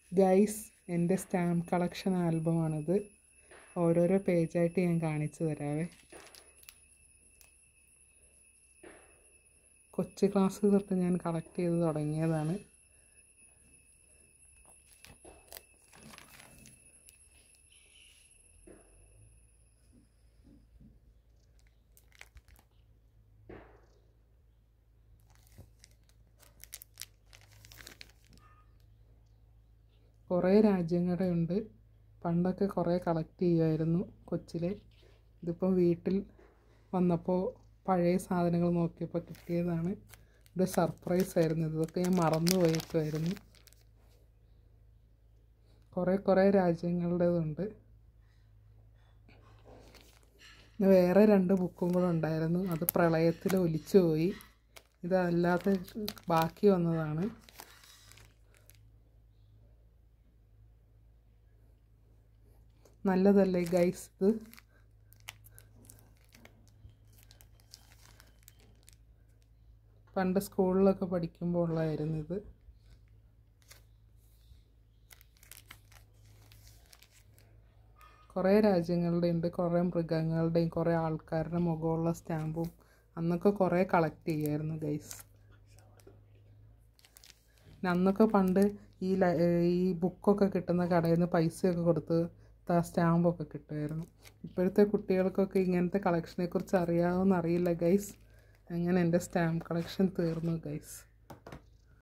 guys എൻ്റെ stamp collection ആൽബമാണിത് ഓരോരോ പേജായിട്ട് ഞാൻ കാണിച്ചു തരാവേ കൊച്ചു ക്ലാസ് തൊട്ട് ഞാൻ കളക്ട് ചെയ്ത് തുടങ്ങിയതാണ് കുറേ രാജ്യങ്ങളുടെ ഉണ്ട് പണ്ടൊക്കെ കുറേ കളക്ട് ചെയ്യുമായിരുന്നു കൊച്ചിലെ ഇതിപ്പം വീട്ടിൽ വന്നപ്പോൾ പഴയ സാധനങ്ങൾ നോക്കിയപ്പോൾ കിട്ടിയതാണ് ഇത് സർപ്രൈസ് ആയിരുന്നു ഇതൊക്കെ ഞാൻ മറന്നു പോയേക്കുമായിരുന്നു കുറേ കുറേ രാജ്യങ്ങളുടേതുണ്ട് പിന്നെ വേറെ രണ്ട് ബുക്കും കൂടെ ഉണ്ടായിരുന്നു അത് പ്രളയത്തിൽ ഒലിച്ചു പോയി ഇതല്ലാതെ ബാക്കി വന്നതാണ് നല്ലതല്ലേ ഗൈസ് ഇത് പണ്ട് സ്കൂളിലൊക്കെ പഠിക്കുമ്പോൾ ഉള്ളതായിരുന്നു ഇത് കുറേ രാജ്യങ്ങളുടെ ഉണ്ട് കുറേ മൃഗങ്ങളുടെയും കുറേ ആൾക്കാരുടെ മുഖമുള്ള സ്റ്റാമ്പും അന്നൊക്കെ കുറേ കളക്ട് ചെയ്യുമായിരുന്നു ഗൈസ് അന്നൊക്കെ പണ്ട് ഈ ലൈ ഈ ബുക്കൊക്കെ കിട്ടുന്ന കടയിൽ നിന്ന് പൈസയൊക്കെ കൊടുത്ത് സ്റ്റാമ്പൊക്കെ കിട്ടുമായിരുന്നു ഇപ്പോഴത്തെ കുട്ടികൾക്കൊക്കെ ഇങ്ങനത്തെ കളക്ഷനെ കുറിച്ച് അറിയാമെന്ന് അറിയില്ല ഗൈസ് അങ്ങനെ എൻ്റെ സ്റ്റാമ്പ് കളക്ഷൻ തീർന്നു ഗൈസ്